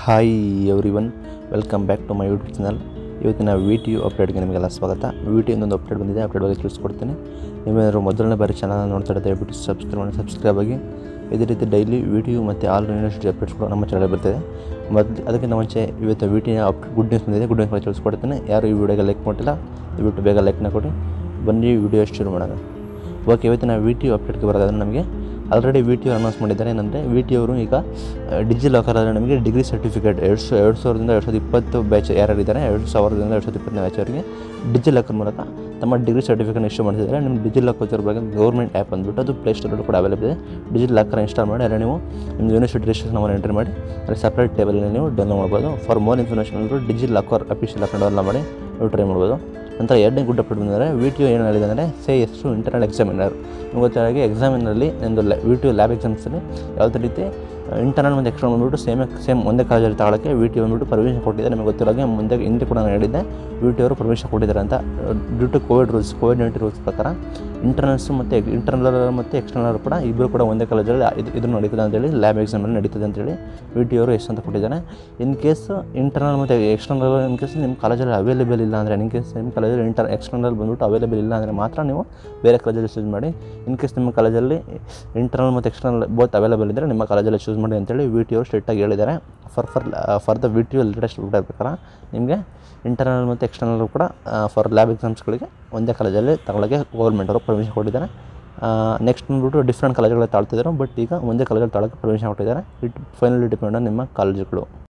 hi everyone welcome back to my YouTube channel ಇವತ್ತಿನ V T U ಅಪ್ಡೇಟ್ಗೆ ನಿಮಗೆಲ್ಲ ಸ್ವಾಗತ ವಿ ಟಿ ಒಂದೊಂದು ಅಪ್ಡೇಟ್ ಬಂದಿದೆ ಅಪ್ಡೇಟ್ ಬಗ್ಗೆ ತಿಳಿಸ್ಕೊಡ್ತೀನಿ ನೀವೇನಾದ್ರು ಮೊದಲನೇ ಬಾರಿ ಚಾನಲ್ ನೋಡ್ತಾ ಇದ್ದರೆ ದಯವಿಟ್ಟು ಸಬ್ಸ್ಕ್ರೈಬ್ ಮಾಡಿ ಸಬ್ಸ್ಕ್ರೈಬ್ ಆಗಿ ಇದೇ ರೀತಿ ಡೈಲಿ ವಿ ಟಿ ಯು ಮತ್ತು ಆಲ್ ಯೂನಿವರ್ಸಿಟಿ ಅಪ್ಡೇಟ್ಸ್ ಕೂಡ ನಮ್ಮ ಚಾನಲ್ ಬರ್ತದೆ ಮೊದಲು ಅದಕ್ಕಿಂತ ಮುಂಚೆ ಇವತ್ತು ವಿ ಟಿಯ ಅಪ್ ಗುಡ್ ನ್ಯೂಸ್ ಬಂದಿದೆ ಗುಡ್ ನ್ಯೂಸ್ ಬಗ್ಗೆ ತಿಳಿಸ್ಕೊಡ್ತೀನಿ ಯಾರು ಈ ವಿಡಿಯೋಗೆ ಲೈಕ್ ಮಾಡಿಲ್ಲ ದಯವಿಟ್ಟು ಬೇಗ ಲೈಕ್ನ ಕೊಡಿ ಬನ್ನಿ ವಿಡಿಯೋ ಶುರು ಮಾಡೋಣ ಓಕೆ ಇವತ್ತಿನ ವಿ ಟಿ ಯು ಅಪ್ಡೇಟ್ಗೆ ಬರೋದಾದ್ರೆ ನಮಗೆ already V T U announce ಮಾಡಿದ್ದಾರೆ ಏನಂದರೆ ವಿ ಟಿ ಅವರು ಈಗ ಡಿಜಿ ಲಾಕರಲ್ಲಿ ನಮಗೆ ಡಿಗ್ರಿ ಸರ್ಟಿಫಿಕೇಟ್ ಎರಡು ಸಾವಿರ ಎರಡು ಸಾವಿರದಿಂದ ಎರಡು ಸಾವಿರದ ಇಪ್ಪತ್ತು ಬ್ಯಾಚ್ ಯಾರ್ಯಾರಿದ್ದಾರೆ ಎರಡು ಸಾವಿರದಿಂದ ಎರಡು ಸಾವಿರದ ಇಪ್ಪತ್ತನೇ ಬ್ಯಾಚ್ ಅವರಿಗೆ ಡಿಜಿ ಲಾಕರ್ ಮೂಲಕ ತಮ್ಮ ಡಿಗ್ರಿ ಸರ್ಟಿಫಿಕೇಟ್ ಇಶ್ಯೂ ಮಾಡಿದ್ದಾರೆ ನಿಮ್ಮ ಡಿಜಿ ಲಾಕರ್ ಬಗ್ಗೆ ಗೌರ್ಮೆಂಟ್ ಆ್ಯಪ್ ಅಂದ್ಬಿಟ್ಟು ಅದು ಪ್ಲೇಸ್ಟೋರಲ್ಲಿ ಕೂಡ ಅವೈಲೇಬಲ್ ಇದೆ ಡಿಜಿ ಲಾಕರ್ ಇನ್ಸ್ಟಾಲ್ ಮಾಡಿ ಅಲ್ಲಿ ನೀವು ನಿಮ್ಮ ಯೂನಿವರ್ಸಿಟಿ ರಿಜಿಸ್ಟ್ರೇಷನ್ ನಂಬರ್ ಎಂಟ್ರಿ ಮಾಡಿ ಅಲ್ಲಿ ಸಪ್ರೇಟ್ ಟೇಬಲಲ್ಲಿ ನೀವು ಡೌನ್ಲೋಡ್ ಮಾಡ್ಬೋದು ಫಾರ್ ಮೋರ್ ಇನ್ಫಾರ್ಮೇಷನ್ ಅಂದರೂ DigiLocker official account download ಮಾಡಿ ನೀವು ಟ್ರೈ ಮಾಡ್ಬೋದು ನಂತರ ಎರಡನೇ ಗುಡ್ ಅಪ್ಡೇಟ್ ಬಂದರೆ ವಿ ಟಿ ಯು ಏನು ಹೇಳಿದೆ ಅಂದರೆ ಸೇ ಎಷ್ಟು ಇಂಟರ್ನಲ್ ಎಕ್ಸಾಮಿನರ್ ನಿಮ್ಗೆ ಗೊತ್ತಾಗಿ ಎಕ್ಸಾಮಿನಲ್ಲಿ ಒಂದು ವಿ ಟಿ ಯು ಲ್ಯಾಬ್ ಎಕ್ಸಾಮ್ಸಲ್ಲಿ ಯಾವುದೇ ರೀತಿ ಇಂಟರ್ನಲ್ ಮತ್ತು ಎಕ್ಸ್ಟರ್ನಲ್ ಬಂದ್ಬಿಟ್ಟು ಸೇಮ್ ಸೇಮ್ ಒಂದೇ ಕಾಲೇಜಲ್ಲಿ ತಗೊಳ್ಳೋಕ್ಕೆ ವಿ ಟಿ ಬಂದ್ಬಿಟ್ಟು ಪರ್ಮಿಷನ್ ಕೊಟ್ಟಿದೆ ನಿಮಗೆ ಗೊತ್ತಿರೋಗೆ ಮುಂದೆ ಹಿಂದೆ ಕೂಡ ನಾನು ಹೇಳಿದ್ದೆ ವಿ ಟಿ ಅವರು ಪರ್ಮಿಷನ್ ಕೊಟ್ಟಿದ್ದಾರೆ ಅಂತ due to covid rules covid nineteen rules ಪ್ರಕಾರ ಇಂಟರ್ನಲ್ಸು ಮತ್ತು ಇಂಟರ್ನಲ್ ಮತ್ತು ಎಕ್ಸ್ಟರ್ನಲ್ ಕೂಡ ಇಬ್ಬರು ಕೂಡ ಒಂದೇ ಕಾಲೇಜಲ್ಲಿ ಇದು ಇದು ನಡೀತದೆ ಅಂತೇಳಿ ಲ್ಯಾಬ್ ಎಕ್ಸಾಮಲ್ಲಿ ನಡೀತದೆ ಅಂತೇಳಿ ವಿ ಟಿ ಅವರು ಎಷ್ಟು ಅಂತ ಕೊಟ್ಟಿದ್ದಾರೆ ಇನ್ ಕೇಸ್ ಇಂಟರ್ನಲ್ ಮತ್ತು ಎಕ್ಸ್ಟರ್ನಲ್ ಇನ್ ಕೇಸ್ ನಿಮ್ಮ ಕಾಲೇಜಲ್ಲಿ ಅವೈಲೇಬಲ್ ಇಲ್ಲ ಅಂದರೆ ಇನ್ ಕೇಸ್ ನಿಮ್ಮ ಕಾಲೇಜಲ್ಲಿ ಇಂಟರ್ ಎಕ್ಸ್ಟರ್ನಲ್ ಬಂದ್ಬಿಟ್ಟು ಅವೈಲೇಬಲ್ ಇಲ್ಲ ಅಂದರೆ ಮಾತ್ರ ನೀವು ಬೇರೆ ಕಾಲೇಜಲ್ಲಿ ಚೂಸ್ ಮಾಡಿ ಇನ್ ಕೇಸ್ ನಿಮ್ಮ ಕಾಲೇಜಲ್ಲಿ ಇಂಟರ್ನಲ್ ಮತ್ತು ಎಕ್ಸ್ಟರ್ನಲ್ ಬೋತ್ ಅವೈಲೇಬಲ್ ಇದ್ದರೆ ನಿಮ್ಮ ಕಾಲೇಜಲ್ಲಿ ಚೂಸ್ ಮಾಡಿ ಅಂತೇಳಿ ವಿ ಟಿ ಅವರು ಸ್ಟ್ರಿಕ್ಟಾಗಿ ಹೇಳಿದ್ದಾರೆ for for for the V T U latest update ಪ್ರಕಾರ ನಿಮಗೆ ಇಂಟರ್ನಲ್ ಮತ್ತು ಎಕ್ಸ್ಟರ್ನಲ್ ಕೂಡ ಫಾರ್ ಲ್ಯಾಬ್ ಎಕ್ಸಾಮ್ಸ್ಗಳಿಗೆ ಒಂದೇ ಕಾಲೇಜಲ್ಲಿ ತಗೊಳ್ಳೋಕ್ಕೆ ಗೌರ್ಮೆಂಟ್ ಅವರು ಪರ್ಮಿಷನ್ ಕೊಟ್ಟಿದ್ದಾರೆ ನೆಕ್ಸ್ಟ್ ಬಂದ್ಬಿಟ್ಟು ಡಿಫ್ರೆಂಟ್ ಕಾಲೇಜುಗಳಲ್ಲಿ ತಾಳ್ತಿದ್ದಾರೆ ಬಟ್ ಈಗ ಒಂದೇ ಕಾಲೇಜಲ್ಲಿ ತಾಳೋಕ್ಕೆ ಪರ್ಮಿಷನ್ ಕೊಟ್ಟಿದ್ದಾರೆ ಇಟ್ ಫೈನಲಿ ಡಿಪೆಂಡ್ ಆನ್ ನಿಮ್ಮ ಕಾಲೇಜುಗಳು